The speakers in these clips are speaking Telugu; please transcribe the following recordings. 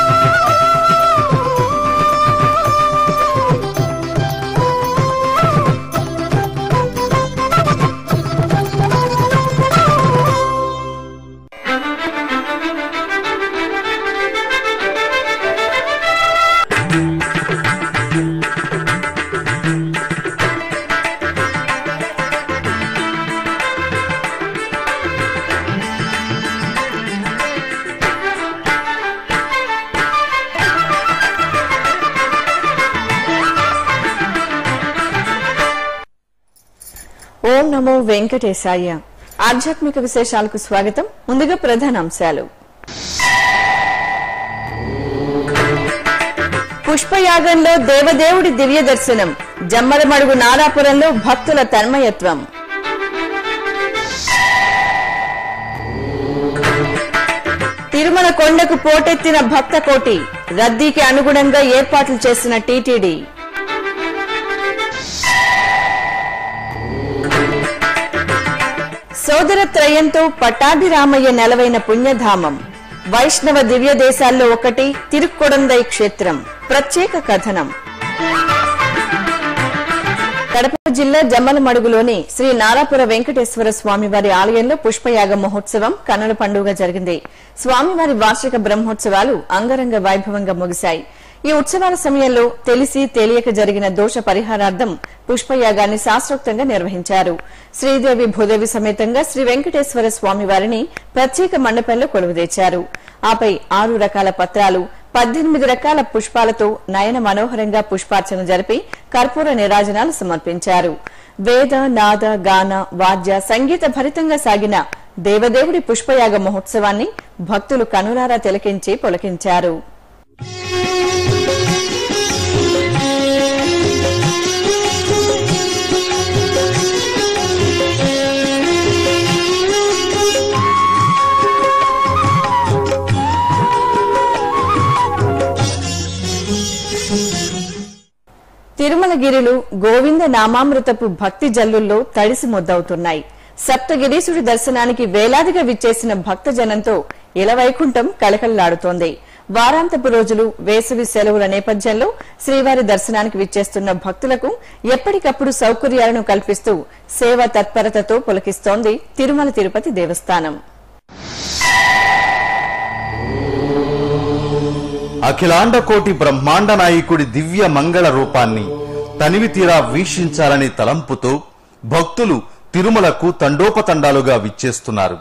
ఓం నమో వెంకటేశాయ ఆధ్యాత్మిక విశేషాలకు స్వాగతం ముందుగా ప్రధాన అంశాలు పుష్పయాగంలో దేవదేవుడి దివ్య దర్శనం జమ్మలమడుగు నారాపురంలో భక్తుల తన్మయత్వం తిరుమల కొండకు పోటెత్తిన భక్త కోటి రద్దీకి అనుగుణంగా ఏర్పాట్లు చేసిన టీటీడీ సోదర త్రయంతో పట్టాభిరామయ్య నెలవైన పుణ్యధామం వైష్ణవ దివ్య దేశాల్లో ఒకటి తిరుక్కొడందై క్షేత్రం ప్రత్యేక కథనం కడప జిల్లా జమ్మలమడుగులోని శ్రీ నారాపుర వెంకటేశ్వర స్వామివారి ఆలయంలో పుష్పయాగ మహోత్సవం కన్నుల పండుగ జరిగింది స్వామివారి వార్షిక బ్రహ్మోత్సవాలు అంగరంగ వైభవంగా ముగిశాయి ఈ ఉత్సవాల సమయంలో తెలిసి తెలియక జరిగిన దోష పరిహారార్థం పుష్పయాగాన్ని శాస్త్రోక్తంగా నిర్వహించారు శ్రీదేవి భూదేవి సమేతంగా శ్రీ వెంకటేశ్వర స్వామివారిని ప్రత్యేక మండపంలో కొలువుదీర్చారు ఆపై ఆరు రకాల పత్రాలు పద్దెనిమిది రకాల పుష్పాలతో నయన మనోహరంగా పుష్పార్చన జరిపి కర్పూర నిరాజనాలు సమర్పించారు వేద నాద గాన వాద్య సంగీత భరితంగా సాగిన దేవదేవుడి పుష్పయాగ మహోత్సవాన్ని భక్తులు కనులారా తిలకించి పులకించారు తిరుమలగిరిలు గోవింద నామామృతపు భక్తి జల్లుల్లో తడిసి ముద్దవుతున్నాయి సప్తగిరీశుడి దర్శనానికి వేలాదిగా విచ్చేసిన భక్తజనంతో ఇలవైకుంఠం కళకళలాడుతోంది వారాంతపు రోజులు వేసవి సెలవుల నేపథ్యంలో శ్రీవారి దర్శనానికి విచ్చేస్తున్న భక్తులకు ఎప్పటికప్పుడు సౌకర్యాలను కల్పిస్తూ సేవ తత్పరతతో పులకిస్తోంది తిరుమల తిరుపతి దేవస్థానం అఖిలాండ కోటి బ్రహ్మాండ నాయకుడి దివ్య మంగళ రూపాన్ని తనివి తీరా వీక్షించాలనే తలంపుతో భక్తులు తిరుమలకు తండోపతండాలుగా విచ్చేస్తున్నారు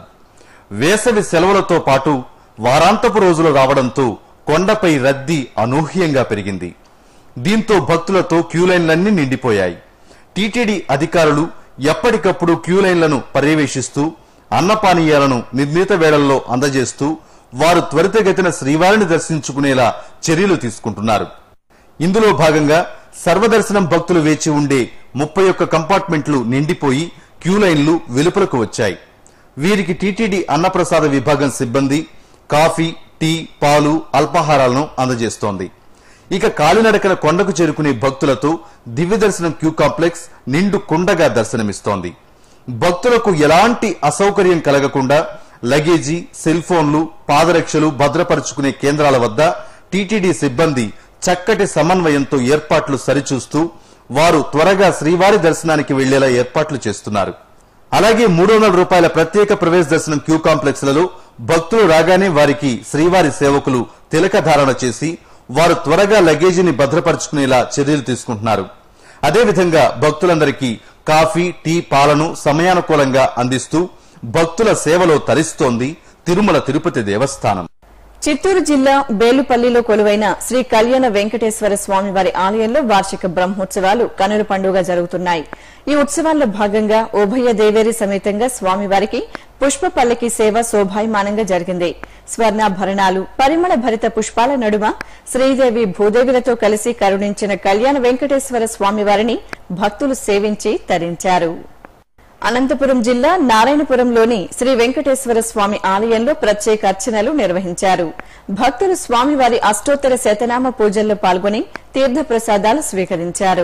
వేసవి సెలవులతో పాటు వారాంతపు రోజులు రావడంతో కొండపై రద్దీ అనూహ్యంగా పెరిగింది దీంతో భక్తులతో క్యూలైన్లన్నీ నిండిపోయాయి టీటీడీ అధికారులు ఎప్పటికప్పుడు క్యూలైన్లను పర్యవేక్షిస్తూ అన్నపానీయాలను నిర్ణీత వేళల్లో అందజేస్తూ వారు త్వరితగతిన శ్రీవారిని దర్శించుకునేలా చర్యలు తీసుకుంటున్నారు ఇందులో భాగంగా సర్వదర్శనం భక్తులు వేచి ఉండే ముప్పై ఒక్క కంపార్ట్మెంట్లు నిండిపోయి క్యూలైన్లు వెలుపలకు వచ్చాయి వీరికి టీటీడీ అన్నప్రసాద విభాగం సిబ్బంది కాఫీ టీ పాలు అల్పాహారాలను అందజేస్తోంది ఇక కాలినడకన కొండకు చేరుకునే భక్తులతో దివ్య దర్శనం క్యూ కాంప్లెక్స్ నిండు కుండగా దర్శనమిస్తోంది భక్తులకు ఎలాంటి అసౌకర్యం కలగకుండా లగేజీ సెల్ ఫోన్లు పాదరక్షలు భద్రపరుచుకునే కేంద్రాల వద్ద టీటీడీ సిబ్బంది చక్కటి సమన్వయంతో ఏర్పాట్లు సరిచూస్తూ వారు త్వరగా శ్రీవారి దర్శనానికి వెళ్లేలా ఏర్పాట్లు చేస్తున్నారు అలాగే మూడు వందల రూపాయల ప్రత్యేక ప్రవేశ దర్శనం క్యూ కాంప్లెక్స్లలో భక్తులు రాగానే వారికి శ్రీవారి సేవకులు తిలక ధారణ చేసి వారు త్వరగా లగేజీని భద్రపరుచుకునేలా చర్యలు తీసుకుంటున్నారు అదేవిధంగా భక్తులందరికీ కాఫీ టీ పాలను సమయానుకూలంగా అందిస్తూ భక్తుల సేవలో తరిస్తోంది తిరుమల తిరుపతి దేవస్థానం చిత్తూరు జిల్లా బేలుపల్లిలో కొలువైన శ్రీ కళ్యాణ వెంకటేశ్వర స్వామి వారి ఆలయంలో వార్షిక బ్రహ్మోత్సవాలు కనుల పండుగ జరుగుతున్నాయి ఈ ఉత్సవాల్లో భాగంగా ఉభయ దేవేరి సమేతంగా స్వామివారికి పుష్ప పల్లకి సేవ శోభాయమానంగా జరిగింది స్వర్ణాభరణాలు పరిమళ భరిత పుష్పాల నడుమ శ్రీదేవి భూదేవులతో కలిసి కరుణించిన కళ్యాణ వెంకటేశ్వర స్వామివారిని భక్తులు సేవించి తరించారు అనంతపురం జిల్లా నారాయణపురంలోని శ్రీ వెంకటేశ్వర స్వామి ఆలయంలో ప్రత్యేక అర్చనలు నిర్వహించారు భక్తులు స్వామివారి అష్టోత్తర శతనామ పూజల్లో పాల్గొని తీర్థప్రసాదాలు స్వీకరించారు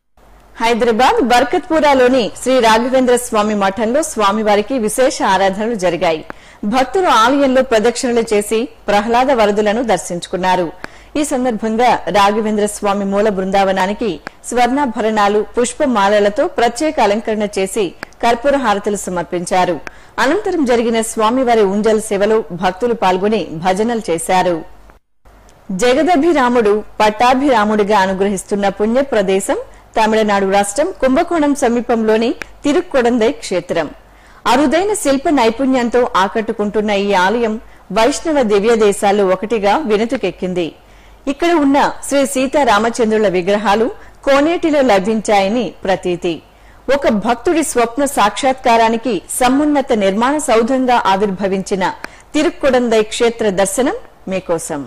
హైదరాబాద్ బర్కత్పురాలోని శ్రీ రాఘవేంద్ర స్వామి మఠంలో స్వామివారికి విశేష ఆరాధనలు జరిగాయి భక్తులు ఆలయంలో ప్రదక్షిణలు చేసి ప్రహ్లాద వరదులను దర్శించుకున్నారు ఈ సందర్భంగా రాఘవేంద్ర స్వామి మూల బృందావనానికి స్వర్ణాభరణాలు పుష్పమాలలతో ప్రత్యేక అలంకరణ చేసి కర్పూర హారతులు సమర్పించారు అనంతరం జరిగిన స్వామివారి ఉంజల్ సేవలో భక్తులు పాల్గొని భజనలు చేశారు జగదభిరాముడు పట్టాభిరాముడిగా అనుగ్రహిస్తున్న పుణ్య ప్రదేశం తమిళనాడు రాష్ట్రం కుంభకోణం సమీపంలోని తిరుక్కొడందై క్షేత్రం అరుదైన శిల్ప నైపుణ్యంతో ఆకట్టుకుంటున్న ఈ ఆలయం వైష్ణవ దివ్య దేశాల్లో ఒకటిగా వినుతుకెక్కింది ఇక్కడ ఉన్న శ్రీ సీతారామచంద్రుల విగ్రహాలు కోనేటిలో లభించాయని ప్రతీతి ఒక భక్తుడి స్వప్న సాక్షాత్కారానికి సమున్నత నిర్మాణ సౌధంగా ఆవిర్భవించిన తిరుక్కుడందై క్షేత్ర దర్శనం మీకోసం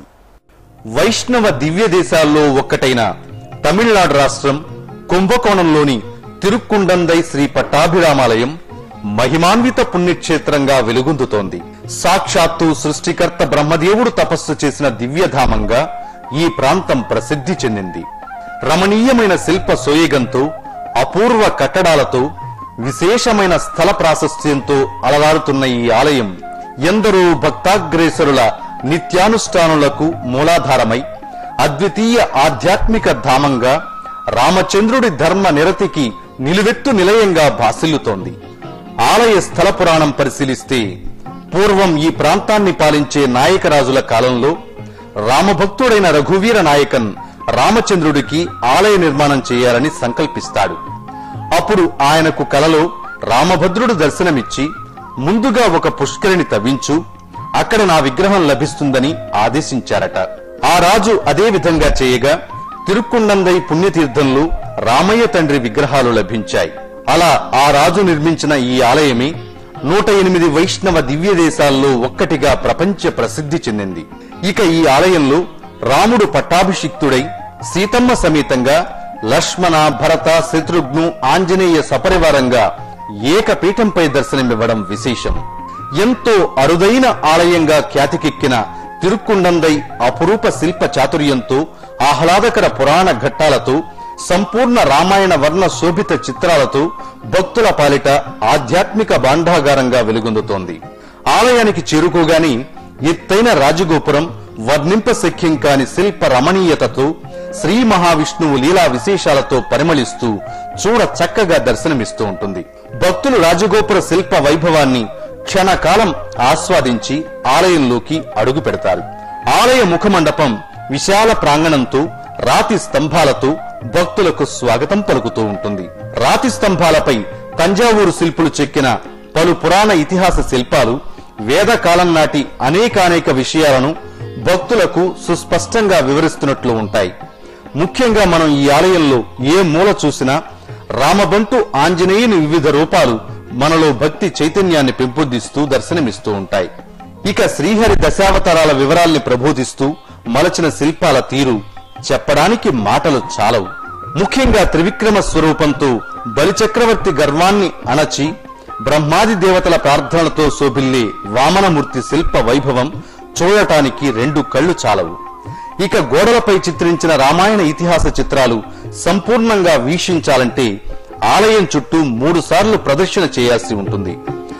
వైష్ణవ దివ్య దేశాల్లో ఒక్కటైన తమిళనాడు రాష్ట్రం కుంభకోణంలోని తిరుక్కుండందై శ్రీ పట్టాభిరామాలయం మహిమాన్విత పుణ్యక్షేత్రంగా వెలుగొందుతోంది సాక్షాత్తు సృష్టికర్త బ్రహ్మదేవుడు తపస్సు చేసిన దివ్యధామంగా ఈ ప్రాంతం ప్రసిద్ధి చెందింది రమణీయమైన శిల్ప సోయగంతో అపూర్వ కట్టడాలతో విశేషమైన స్థల ప్రాశస్త్యంతో అలరారుతున్న ఈ ఆలయం ఎందరో భక్తాగ్రేసరుల నిత్యానుష్ఠానులకు మూలాధారమై అద్వితీయ ఆధ్యాత్మిక ధామంగా రామచంద్రుడి ధర్మ నిరతికి నిలువెత్తు నిలయంగా భాసిల్లుతోంది ఆలయ స్థల పురాణం పరిశీలిస్తే పూర్వం ఈ ప్రాంతాన్ని పాలించే నాయకరాజుల కాలంలో రామభక్తుడైన రఘువీర నాయకన్ రామచంద్రుడికి ఆలయ నిర్మాణం చేయాలని సంకల్పిస్తాడు అప్పుడు ఆయనకు కలలో రామభద్రుడు దర్శనమిచ్చి ముందుగా ఒక పుష్కరిణి తవ్వించు అక్కడ నా విగ్రహం లభిస్తుందని ఆదేశించారట ఆ రాజు అదే విధంగా చేయగా తిరుక్కుండందై పుణ్యతీర్థంలో రామయ్య తండ్రి విగ్రహాలు లభించాయి అలా ఆ రాజు నిర్మించిన ఈ ఆలయమే నూట ఎనిమిది వైష్ణవ దివ్య దేశాల్లో ఒక్కటిగా ప్రపంచ ప్రసిద్ధి చెందింది ఇక ఈ ఆలయంలో రాముడు పట్టాభిషిక్తుడై సీతమ్మ సమేతంగా లక్ష్మణ భరత శత్రుఘ్ను ఆంజనేయ సపరివారంగా ఏకపీఠంపై దర్శనమివ్వడం విశేషం ఎంతో అరుదైన ఆలయంగా ఖ్యాతికెక్కిన తిరుక్కుండందై అపురూప శిల్ప చాతుర్యంతో ఆహ్లాదకర పురాణ ఘట్టాలతో సంపూర్ణ రామాయణ వర్ణ శోభిత చిత్రాలతో భక్తుల పాలిట ఆధ్యాత్మిక భాండాగారంగా వెలుగొందుతోంది ఆలయానికి చేరుకోగానే ఎత్తైన రాజగోపురం వర్ణింపశక్యం కాని శిల్ప రమణీయతతో శ్రీ మహావిష్ణువు లీలా విశేషాలతో పరిమళిస్తూ చూడ చక్కగా దర్శనమిస్తూ ఉంటుంది భక్తులు రాజగోపుర శిల్ప వైభవాన్ని క్షణకాలం ఆస్వాదించి ఆలయంలోకి అడుగు పెడతారు ఆలయ ముఖమండపం విశాల ప్రాంగణంతో రాతి స్తంభాలతో భక్తులకు స్వాగతం పలుకుతూ ఉంటుంది రాతి స్తంభాలపై తంజావూరు శిల్పులు చెక్కిన పలు పురాణ ఇతిహాస శిల్పాలు వేదకాలం నాటి అనేకానేక విషయాలను భక్తులకు సుస్పష్టంగా వివరిస్తున్నట్లు ఉంటాయి ముఖ్యంగా మనం ఈ ఆలయంలో ఏ మూల చూసినా రామబంటు ఆంజనేయుని వివిధ రూపాలు మనలో భక్తి చైతన్యాన్ని పెంపొందిస్తూ దర్శనమిస్తూ ఉంటాయి ఇక శ్రీహరి దశావతారాల వివరాల్ని ప్రబోధిస్తూ మలచిన శిల్పాల తీరు చెప్పడానికి మాటలు చాలవు ముఖ్యంగా త్రివిక్రమ స్వరూపంతో బలిచక్రవర్తి గర్వాన్ని అణచి బ్రహ్మాది దేవతల ప్రార్థనలతో శోభిల్లే వామనమూర్తి శిల్ప వైభవం చూడటానికి రెండు కళ్ళు చాలవు ఇక గోడలపై చిత్రించిన రామాయణ ఇతిహాస చిత్రాలు సంపూర్ణంగా వీక్షించాలంటే ఆలయం చుట్టూ మూడు సార్లు ప్రదర్శన చేయాల్సి ఉంటుంది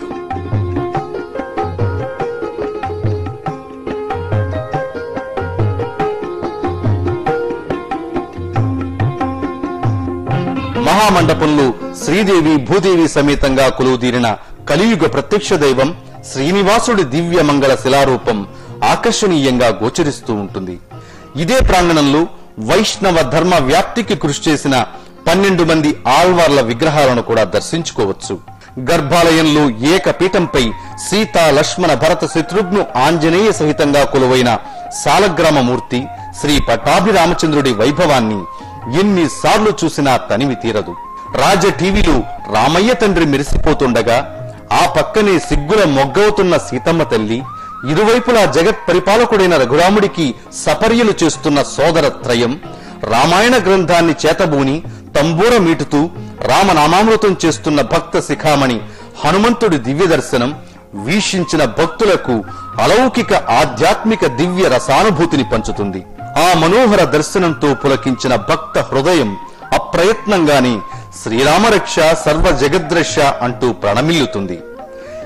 మహామండపంలో శ్రీదేవి భూదేవి సమేతంగా కొలువుదీరిన కలియుగ ప్రత్యక్ష దైవం శ్రీనివాసుడి దివ్య మంగళ శిలారూపం ఆకర్షణీయంగా గోచరిస్తూ ఉంటుంది ఇదే ప్రాంగణంలో వైష్ణవ ధర్మ వ్యాప్తికి కృషి చేసిన పన్నెండు మంది ఆళ్వార్ల విగ్రహాలను కూడా దర్శించుకోవచ్చు గర్భాలయంలో ఏకపీఠంపై సీతా లక్ష్మణ భరత శత్రుఘ్ను ఆంజనేయ సహితంగా కొలువైన సాలగ్రామ మూర్తి శ్రీ పట్టాభిరామచంద్రుడి వైభవాన్ని ఎన్నిసార్లు చూసినా తనివి తీరదు రాజ టీవీలో రామయ్య తండ్రి మెరిసిపోతుండగా ఆ పక్కనే సిగ్గుల మొగ్గవుతున్న సీతమ్మ తల్లి ఇరువైపులా జగత్ పరిపాలకుడైన రఘురాముడికి సపర్యలు చేస్తున్న సోదర త్రయం రామాయణ గ్రంథాన్ని చేతబూని తంబూర మీటుతూ రామనామామృతం చేస్తున్న భక్త శిఖామణి హనుమంతుడి దివ్య దర్శనం వీక్షించిన భక్తులకు అలౌకిక ఆధ్యాత్మిక దివ్య రసానుభూతిని పంచుతుంది ఆ మనోహర దర్శనంతో పులకించిన భక్త హృదయం అప్రయత్నంగానే శ్రీరామరక్ష సర్వ జగద్రక్ష అంటూ ప్రణమిల్లుతుంది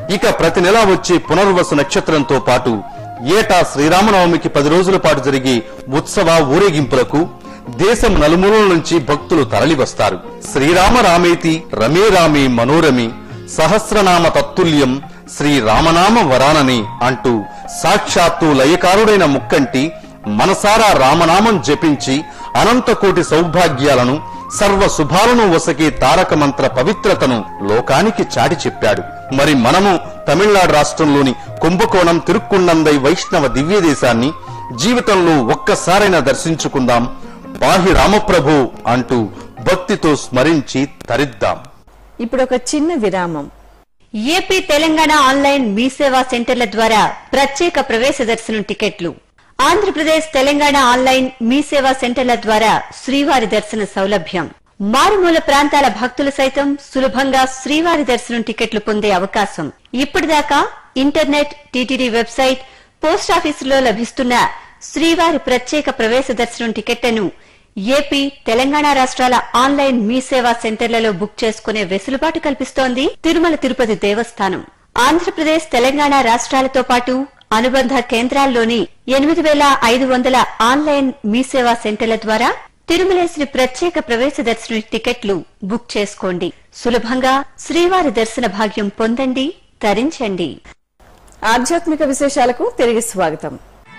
ఇక ప్రతి నెలా వచ్చే పునర్వసు నక్షత్రంతో పాటు ఏటా శ్రీరామనవమికి పది రోజుల పాటు జరిగే ఉత్సవ ఊరేగింపులకు దేశం నలుమూలల నుంచి భక్తులు తరలివస్తారు శ్రీరామ రామేతి రమే రామే మనోరమి సహస్రనామ తత్తుల్యం శ్రీ రామనామ వరానని అంటూ సాక్షాత్తు లయకారుడైన ముక్కంటి మనసారా రామనామం జపించి అనంతకోటి సౌభాగ్యాలను సర్వ శుభాలను వసకే తారక మంత్ర పవిత్రతను లోకానికి చాటి చెప్పాడు మరి మనము తమిళనాడు రాష్ట్రంలోని కుంభకోణం తిరుక్కుండందై వైష్ణవ దివ్య దేశాన్ని జీవితంలో ఒక్కసారైనా దర్శించుకుందాం పాహి రామప్రభు అంటూ భక్తితో స్మరించి తరిద్దాం ఇప్పుడు ఒక చిన్న విరామం ఏపీ తెలంగాణ ఆన్లైన్ మీ సేవా సెంటర్ల ద్వారా ప్రత్యేక ప్రవేశ దర్శనం టికెట్లు ఆంధ్రప్రదేశ్ తెలంగాణ ఆన్లైన్ మీ సేవా సెంటర్ల ద్వారా శ్రీవారి దర్శన సౌలభ్యం మారుమూల ప్రాంతాల భక్తులు సైతం సులభంగా శ్రీవారి దర్శనం టికెట్లు పొందే అవకాశం ఇప్పటిదాకా ఇంటర్నెట్ టీటీడీ వెబ్సైట్ పోస్టాఫీసులో లభిస్తున్న శ్రీవారి ప్రత్యేక ప్రవేశ దర్శనం టికెట్లను ఏపీ తెలంగాణ రాష్ట్రాల ఆన్లైన్ మీ సేవా సెంటర్లలో బుక్ చేసుకునే వెసులుబాటు కల్పిస్తోంది తిరుమల తిరుపతి దేవస్థానం ఆంధ్రప్రదేశ్ తెలంగాణ రాష్ట్రాలతో పాటు అనుబంధ కేంద్రాల్లోని ఎనిమిది వేల ఐదు వందల ఆన్లైన్ మీ సేవా సెంటర్ల ద్వారా తిరుమలేశ్వరి ప్రత్యేక ప్రవేశ దర్శన టికెట్లు బుక్ చేసుకోండి సులభంగా శ్రీవారి దర్శన భాగ్యం పొందండి తరించండి ఆధ్యాత్మిక విశేషాలకు తిరిగి స్వాగతం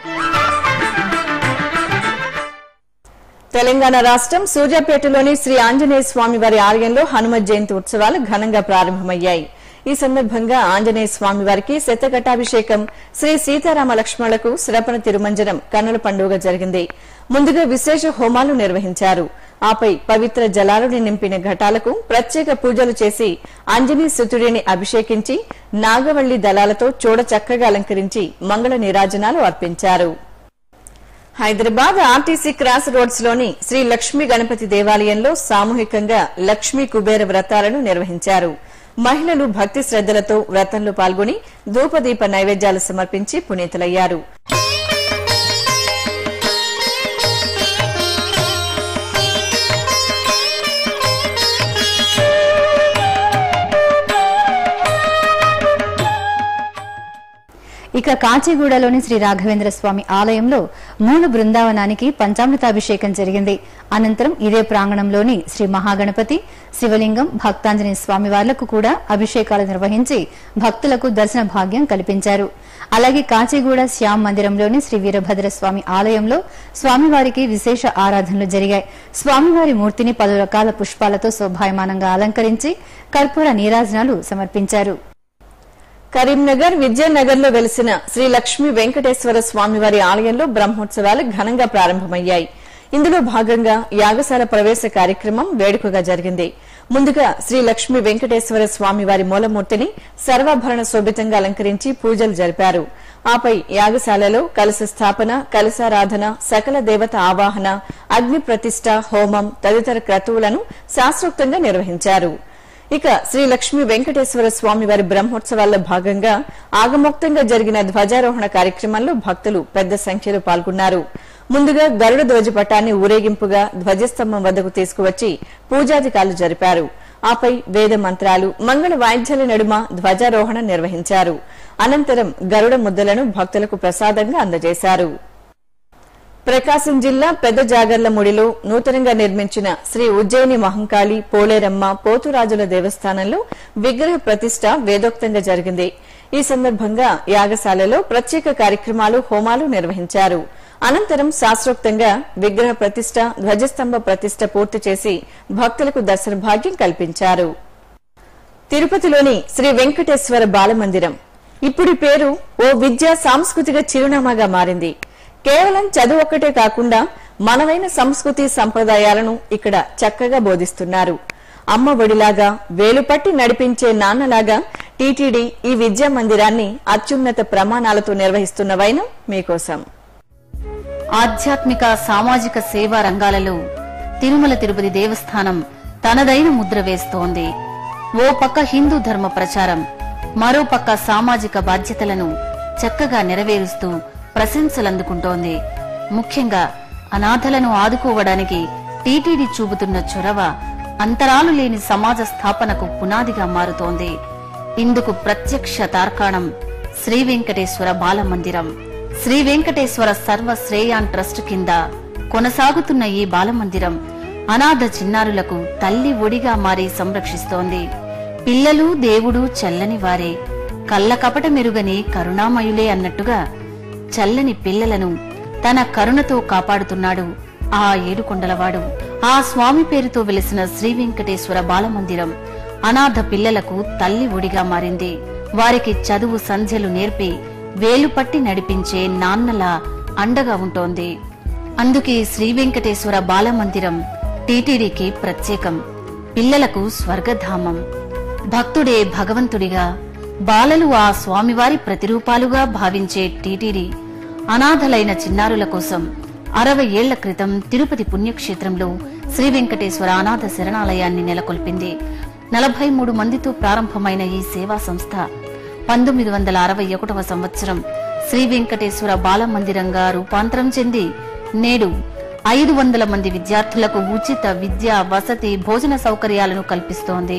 తెలంగాణ రాష్ట్రం సూర్యాపేటలోని శ్రీ ఆంజనేయ స్వామి వారి ఆలయంలో హనుమత్ జయంతి ఉత్సవాలు ఘనంగా ప్రారంభమయ్యాయి ఈ సందర్భంగా ఆంజనేయ స్వామి వారికి శతఘటాభిషేకం శ్రీ సీతారామ లక్ష్మణులకు శ్రపణ తిరుమంజనం కన్నుల పండుగ జరిగింది ముందుగా విశేష హోమాలు నిర్వహించారు ఆపై పవిత్ర జలాలను నింపిన ఘటాలకు ప్రత్యేక పూజలు చేసి అంజనీ సుతుడిని అభిషేకించి నాగవల్లి దళాలతో చూడ చక్కగా అలంకరించి మంగళ నీరాజనాలు అర్పించారు హైదరాబాద్ ఆర్టీసీ క్రాస్ రోడ్స్ లోని శ్రీ లక్ష్మీ గణపతి దేవాలయంలో సామూహికంగా లక్ష్మీ కుబేర వ్రతాలను నిర్వహించారు మహిళలు భక్తి శ్రద్దలతో వ్రతంలో పాల్గొని ధూపదీప నైవేద్యాలు సమర్పించి పునీతులయ్యారు ఇక కాచిగూడలోని శ్రీ రాఘవేంద్ర స్వామి ఆలయంలో మూల బృందావనానికి పంచామృతాభిషేకం జరిగింది అనంతరం ఇదే ప్రాంగణంలోని శ్రీ మహాగణపతి శివలింగం భక్తాంజనేయ స్వామి వార్లకు కూడా అభిషేకాలు నిర్వహించి భక్తులకు దర్శన భాగ్యం కల్పించారు అలాగే కాచిగూడ శ్యామ్ మందిరంలోని శ్రీ వీరభద్ర స్వామి ఆలయంలో స్వామివారికి విశేష ఆరాధనలు జరిగాయి స్వామివారి మూర్తిని పలు రకాల పుష్పాలతో శోభాయమానంగా అలంకరించి కర్పూర నీరాజనాలు సమర్పించారు కరీంనగర్ విద్యానగర్ లో వెలిసిన శ్రీ లక్ష్మీ వెంకటేశ్వర స్వామివారి ఆలయంలో బ్రహ్మోత్సవాలు ఘనంగా ప్రారంభమయ్యాయి ఇందులో భాగంగా యాగశాల ప్రవేశ కార్యక్రమం వేడుకగా జరిగింది ముందుగా శ్రీ లక్ష్మీ వెంకటేశ్వర స్వామివారి మూలమూర్తిని సర్వాభరణ శోభితంగా అలంకరించి పూజలు జరిపారు ఆపై యాగశాలలో కలశ స్థాపన కలశారాధన సకల దేవత ఆవాహన అగ్ని ప్రతిష్ట హోమం తదితర క్రతువులను శాస్త్రోక్తంగా నిర్వహించారు ఇక శ్రీ లక్ష్మీ వెంకటేశ్వర స్వామి వారి బ్రహ్మోత్సవాల్లో భాగంగా ఆగమోక్తంగా జరిగిన ధ్వజారోహణ కార్యక్రమంలో భక్తులు పెద్ద సంఖ్యలో పాల్గొన్నారు ముందుగా గరుడ ధ్వజపటాన్ని ఊరేగింపుగా ధ్వజస్తంభం వద్దకు తీసుకువచ్చి పూజాధికారులు జరిపారు ఆపై వేద మంత్రాలు మంగళ వాయిద్యాల నడుమ ధ్వజారోహణ నిర్వహించారు అనంతరం గరుడ ముద్దలను భక్తులకు ప్రసాదంగా అందజేశారు ప్రకాశం జిల్లా పెద్ద జాగర్లముడిలో నూతనంగా నిర్మించిన శ్రీ ఉజ్జయిని మహంకాళి పోలేరమ్మ పోతురాజుల దేవస్థానంలో విగ్రహ ప్రతిష్ట వేదోక్తంగా జరిగింది ఈ సందర్భంగా యాగశాలలో ప్రత్యేక కార్యక్రమాలు హోమాలు నిర్వహించారు అనంతరం శాస్త్రోక్తంగా విగ్రహ ప్రతిష్ట ధ్వజస్తంభ ప్రతిష్ట పూర్తి చేసి భక్తులకు దర్శన భాగ్యం కల్పించారు తిరుపతిలోని శ్రీ వెంకటేశ్వర బాలమందిరం ఇప్పుడు ఈ పేరు ఓ విద్యా సాంస్కృతిక చిరునామాగా మారింది కేవలం చదువు ఒక్కటే కాకుండా మనవైన సంస్కృతి సంప్రదాయాలను ఇక్కడ చక్కగా బోధిస్తున్నారు అమ్మ ఒడిలాగా వేలుపట్టి నడిపించే నాన్నలాగా టీటీడీ ఈ విద్యా మందిరాన్ని అత్యున్నత ప్రమాణాలతో నిర్వహిస్తున్న వైనం మీకోసం ఆధ్యాత్మిక సామాజిక సేవా రంగాలలో తిరుమల తిరుపతి దేవస్థానం తనదైన ముద్ర వేస్తోంది ఓ పక్క హిందూ ధర్మ ప్రచారం మరో పక్క సామాజిక బాధ్యతలను చక్కగా నెరవేరుస్తూ ప్రశంసలందుకుంటోంది ముఖ్యంగా అనాథలను ఆదుకోవడానికి టీటీడీ చూపుతున్న చొరవ అంతరాలు లేని సమాజ స్థాపనకు పునాదిగా మారుతోంది ఇందుకు ప్రత్యక్ష తార్కాణం శ్రీ వెంకటేశ్వర బాలమందిరం శ్రీ వెంకటేశ్వర సర్వ శ్రేయాన్ ట్రస్ట్ కింద కొనసాగుతున్న ఈ బాలమందిరం అనాథ చిన్నారులకు తల్లి ఒడిగా మారి సంరక్షిస్తోంది పిల్లలు దేవుడు చల్లని వారే కళ్ళ కపట మెరుగని కరుణామయులే అన్నట్టుగా చల్లని పిల్లలను తన కరుణతో కాపాడుతున్నాడు ఆ ఏడుకొండలవాడు ఆ స్వామి పేరుతో వెలిసిన శ్రీ వెంకటేశ్వర బాలమందిరం అనాథ పిల్లలకు తల్లి ఒడిగా మారింది వారికి చదువు సంధ్యలు నేర్పి వేలు పట్టి నడిపించే నాన్నలా అండగా ఉంటోంది అందుకే శ్రీ వెంకటేశ్వర బాలమందిరం టీటీడీకి ప్రత్యేకం పిల్లలకు స్వర్గధామం భక్తుడే భగవంతుడిగా బాలలు ఆ స్వామివారి ప్రతిరూపాలుగా భావించే టీటీడీ అనాథలైన చిన్నారుల కోసం అరవై ఏళ్ల క్రితం తిరుపతి పుణ్యక్షేత్రంలో శ్రీ వెంకటేశ్వర అనాథ శరణాలయాన్ని నెలకొల్పింది నలభై మూడు మందితో ప్రారంభమైన ఈ సేవా సంస్థ పంతొమ్మిది వందల అరవై ఒకటవ సంవత్సరం శ్రీ వెంకటేశ్వర బాలమందిరంగా రూపాంతరం చెంది నేడు ఐదు వందల మంది విద్యార్థులకు ఉచిత విద్య వసతి భోజన సౌకర్యాలను కల్పిస్తోంది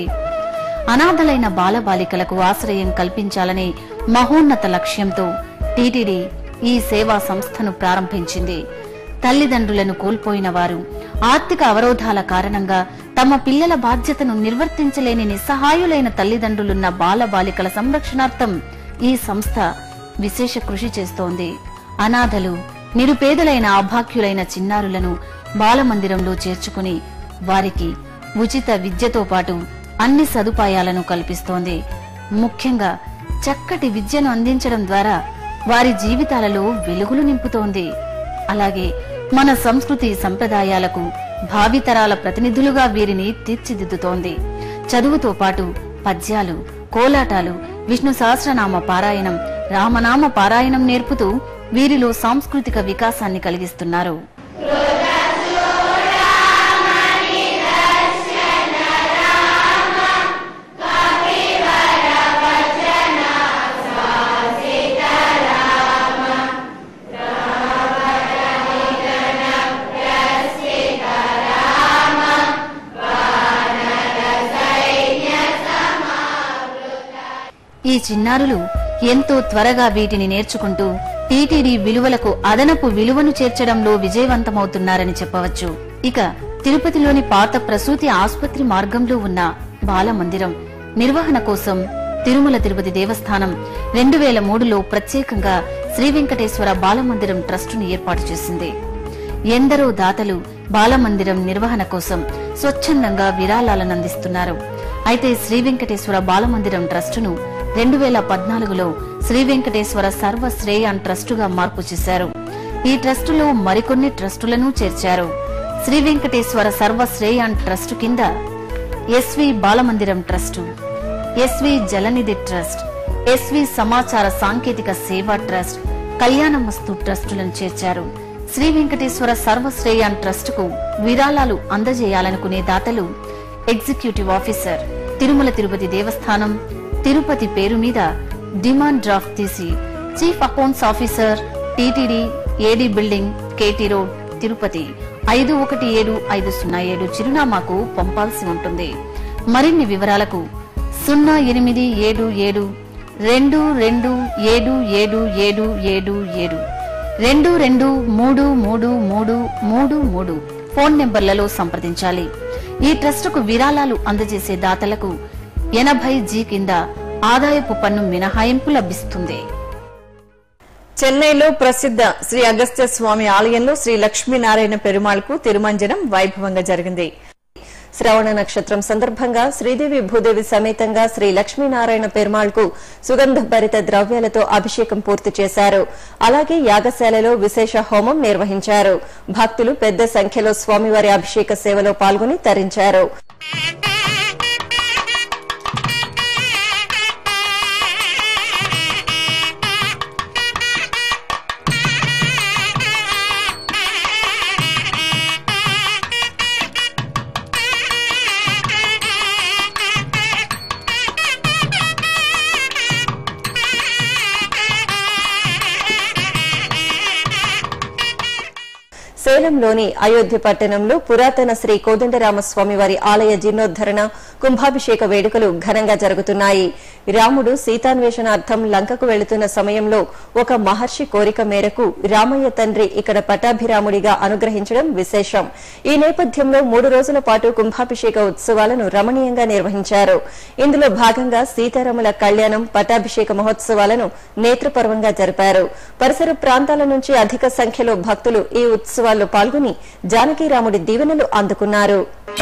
అనాథలైన బాలబాలికలకు ఆశ్రయం కల్పించాలనే మహోన్నత లక్ష్యంతో టీటీడీ ఈ సేవా సంస్థను ప్రారంభించింది తల్లిదండ్రులను కోల్పోయిన వారు ఆర్థిక అవరోధాల కారణంగా తమ పిల్లల బాధ్యతను నిర్వర్తించలేని నిస్సహాయులైన తల్లిదండ్రులున్న బాలబాలికల సంరక్షణార్థం ఈ సంస్థ విశేష కృషి చేస్తోంది అనాథలు నిరుపేదలైన అభాగ్యులైన చిన్నారులను బాలమందిరంలో చేర్చుకుని వారికి ఉచిత విద్యతో పాటు అన్ని సదుపాయాలను కల్పిస్తోంది ముఖ్యంగా చక్కటి విద్యను అందించడం ద్వారా వారి జీవితాలలో వెలుగులు నింపుతోంది అలాగే మన సంస్కృతి సంప్రదాయాలకు భావితరాల ప్రతినిధులుగా వీరిని తీర్చిదిద్దుతోంది చదువుతో పాటు పద్యాలు కోలాటాలు విష్ణు సహస్రనామ పారాయణం రామనామ పారాయణం నేర్పుతూ వీరిలో సాంస్కృతిక వికాసాన్ని కలిగిస్తున్నారు ఈ చిన్నారులు ఎంతో త్వరగా వీటిని నేర్చుకుంటూ టీటీడీ విలువలకు అదనపు విలువను చేర్చడంలో విజయవంతమవుతున్నారని చెప్పవచ్చు ఇక తిరుపతిలోని పాత ప్రసూతి ఆసుపత్రి మార్గంలో ఉన్న బాలమందిరం నిర్వహణ కోసం తిరుమల తిరుపతి దేవస్థానం రెండు వేల మూడులో ప్రత్యేకంగా శ్రీ వెంకటేశ్వర బాలమందిరం ట్రస్టును ఏర్పాటు చేసింది ఎందరో దాతలు బాలమందిరం నిర్వహణ కోసం స్వచ్ఛందంగా విరాళాలను అందిస్తున్నారు అయితే శ్రీ వెంకటేశ్వర బాలమందిరం ట్రస్టును రెండు వేల పద్నాలుగులో శ్రీ వెంకటేశ్వర సర్వ శ్రేయాన్ ట్రస్టుగా మార్పు చేశారు ఈ ట్రస్టులో మరికొన్ని ట్రస్టులను చేర్చారు శ్రీ వెంకటేశ్వర సర్వ శ్రేయాన్ ట్రస్టు కింద S V Balamandiram trust S V Jalanidhi trust S V సమాచార సాంకేతిక సేవా ట్రస్ట్ కళ్యాణమస్తు ట్రస్టులను చేర్చారు శ్రీ వెంకటేశ్వర సర్వశ్రేయాన్ ట్రస్ట్ కు విరాళాలు అందజేయాలనుకునే దాతలు ఎగ్జిక్యూటివ్ ఆఫీసర్ తిరుమల తిరుపతి దేవస్థానం తిరుపతి పేరు మీద డిమాండ్ డ్రాఫ్ట్ తీసి chief accounts officer TTD AD building KT road Tirupati ఐదు ఒకటి ఏడు ఐదు సున్నా ఏడు చిరునామాకు పంపాల్సి ఉంటుంది మరిన్ని వివరాలకు సున్నా ఎనిమిది ఏడు ఏడు రెండు రెండు ఏడు ఏడు ఏడు ఏడు ఏడు రెండు రెండు మూడు మూడు మూడు మూడు మూడు ఫోన్ నెంబర్లలో సంప్రదించాలి ఈ ట్రస్టుకు విరాళాలు అందజేసే దాతలకు ఎనభై జీ కింద ఆదాయపు పన్ను మినహాయింపు లభిస్తుంది చెన్నైలో ప్రసిద్ధ శ్రీ అగస్త్య స్వామి ఆలయంలో శ్రీ లక్ష్మీనారాయణ పెరుమాళ్కు తిరుమంజనం వైభవంగా జరిగింది శ్రవణ నక్షత్రం సందర్భంగా శ్రీదేవి భూదేవి సమేతంగా శ్రీ లక్ష్మీనారాయణ పెరుమాళ్కు సుగంధ భరిత ద్రవ్యాలతో అభిషేకం పూర్తి చేశారు అలాగే యాగశాలలో విశేష హోమం నిర్వహించారు భక్తులు పెద్ద సంఖ్యలో స్వామివారి అభిషేక సేవలో పాల్గొని తరించారు సేలంలోని అయోధ్య పట్టణంలో పురాతన శ్రీ కోదండరామస్వామి వారి ఆలయ జీర్ణోద్ధరణ కుంభాభిషేక వేడుకలు ఘనంగా జరుగుతున్నాయి రాముడు సీతాన్వేషణార్థం లంకకు వెళుతున్న సమయంలో ఒక మహర్షి కోరిక మేరకు రామయ్య తండ్రి ఇక్కడ పటాభిరాముడిగా అనుగ్రహించడం విశేషం ఈ నేపథ్యంలో మూడు రోజుల పాటు కుంభాభిషేక ఉత్సవాలను రమణీయంగా నిర్వహించారు ఇందులో భాగంగా సీతారాముల కళ్యాణం పటాభిషేక మహోత్సవాలను నేత్రపర్వంగా జరిపారు పరిసర ప్రాంతాల నుంచి అధిక సంఖ్యలో భక్తులు ఈ ఉత్సవాల్లో పాల్గొని జానకీరాముడి దీవెనలు అందుకున్నారు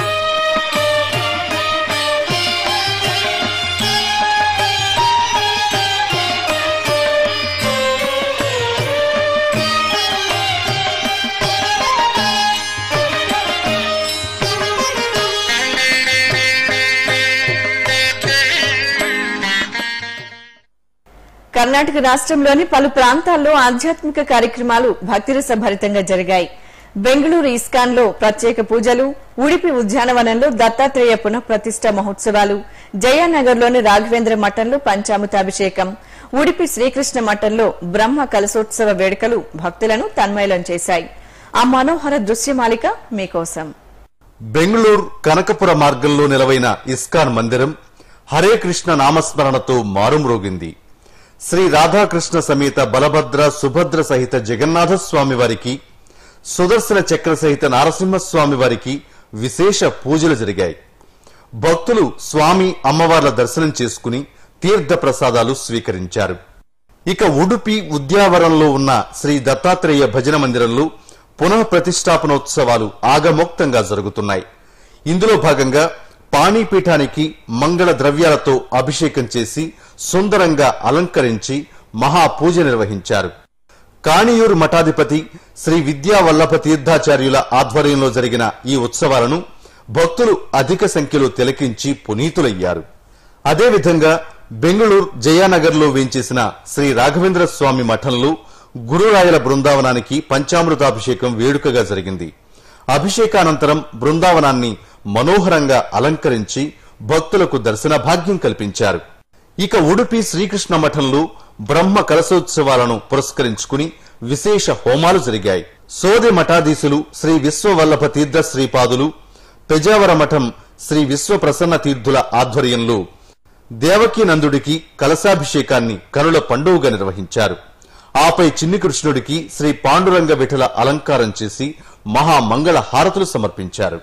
కర్ణాటక రాష్ట్రంలోని పలు ప్రాంతాల్లో ఆధ్యాత్మిక కార్యక్రమాలు భక్తిరస భరితంగా జరిగాయి బెంగళూరు ఇస్కాన్ లో ప్రత్యేక పూజలు ఉడిపి ఉద్యానవనంలో దత్తాత్రేయ పునఃప్రతిష్ఠ మహోత్సవాలు జయానగర్లోని రాఘవేంద్ర మఠంలో పంచామృతాభిషేకం ఉడిపి శ్రీకృష్ణ మఠంలో బ్రహ్మ కలశోత్సవ వేడుకలు భక్తులను తన్మయలం చేశాయి ఆ మనోహర దృశ్యమాలిక మీకోసం బెంగళూరు కనకపుర మార్గంలో నిలవైన ఇస్కాన్ మందిరం హరే కృష్ణ నామస్మరణతో మారుమ్రోగింది శ్రీ రాధాకృష్ణ సమేత బలభద్ర సుభద్ర సహిత జగన్నాథ స్వామి వారికి సుదర్శన చక్ర సహిత నారసింహస్వామి వారికి విశేష పూజలు జరిగాయి భక్తులు స్వామి అమ్మవార్ల దర్శనం చేసుకుని తీర్థ ప్రసాదాలు స్వీకరించారు ఇక ఉడుపి ఉద్యావరంలో ఉన్న శ్రీ దత్తాత్రేయ భజన మందిరంలో పునః ప్రతిష్టాపనోత్సవాలు ఆగమోక్తంగా జరుగుతున్నాయి ఇందులో భాగంగా పాణిపీఠానికి మంగళ ద్రవ్యాలతో అభిషేకం చేసి సుందరంగా అలంకరించి మహాపూజ నిర్వహించారు కాణియూరు మఠాధిపతి శ్రీ విద్యా వల్లభ తీర్థాచార్యుల ఆధ్వర్యంలో జరిగిన ఈ ఉత్సవాలను భక్తులు అధిక సంఖ్యలో తిలకించి పునీతులయ్యారు అదేవిధంగా బెంగళూరు జయానగర్లో వేంచేసిన శ్రీ రాఘవేంద్ర స్వామి మఠంలో గురురాయల బృందావనానికి పంచామృతాభిషేకం వేడుకగా జరిగింది అభిషేకానంతరం బృందావనాన్ని మనోహరంగా అలంకరించి భక్తులకు దర్శన భాగ్యం కల్పించారు ఇక ఉడుపి శ్రీకృష్ణ మఠంలో బ్రహ్మ కలశోత్సవాలను పురస్కరించుకుని విశేష హోమాలు జరిగాయి సోది మఠాధీశులు శ్రీ విశ్వవల్లభ తీర్థ శ్రీపాదులు పెజావర మఠం శ్రీ విశ్వ ప్రసన్న తీర్థుల ఆధ్వర్యంలో దేవకీ నందుడికి కలశాభిషేకాన్ని కనుల పండుగగా నిర్వహించారు ఆపై చిన్ని కృష్ణుడికి శ్రీ పాండురంగ విఠల అలంకారం చేసి మహామంగళ హారతులు సమర్పించారు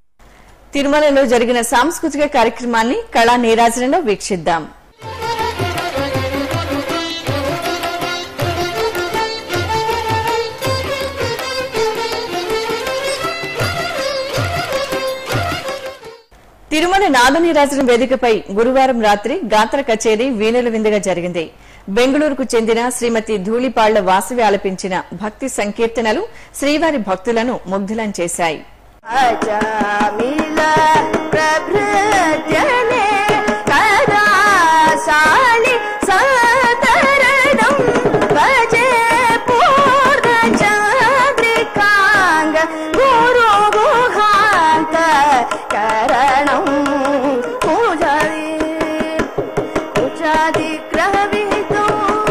తిరుమలలో జరిగిన సాంస్కృతిక కార్యక్రమాన్ని కళా నీరాజనంలో వీక్షిద్దాం తిరుమల నాదనీరాజన వేదికపై గురువారం రాత్రి గాత్ర కచేరీ వీణుల విందుగా జరిగింది బెంగళూరుకు చెందిన శ్రీమతి ధూళిపాళ్ల వాసవి ఆలపించిన భక్తి సంకీర్తనలు శ్రీవారి భక్తులను ముగ్ధులం చేశాయి అజామిల ప్రభృత్యనే కదాసాలి సతరణం భజే పూర్ణచంద్రికాంగ గురు గుహాంత కరణం పూజాది పూజాది గ్రహవిహితో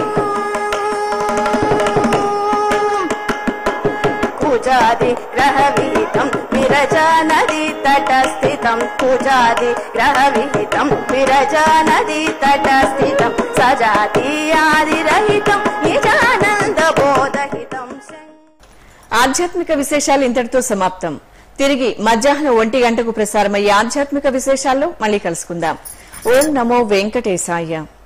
పూజాది గ్రహవిహితం విరజా నదీ తటస్థితం పూజాది గ్రహవిహితం విరజా నదీ తటస్థితం సజాతి ఆదిరహితం నిజానంద బోధహితం ఆధ్యాత్మిక విశేషాలు ఇంతటితో సమాప్తం తిరిగి మధ్యాహ్నం ఒంటి గంటకు ప్రసారమయ్యే ఆధ్యాత్మిక విశేషాల్లో మళ్ళీ కలుసుకుందాం ఓం నమో వెంకటేశాయ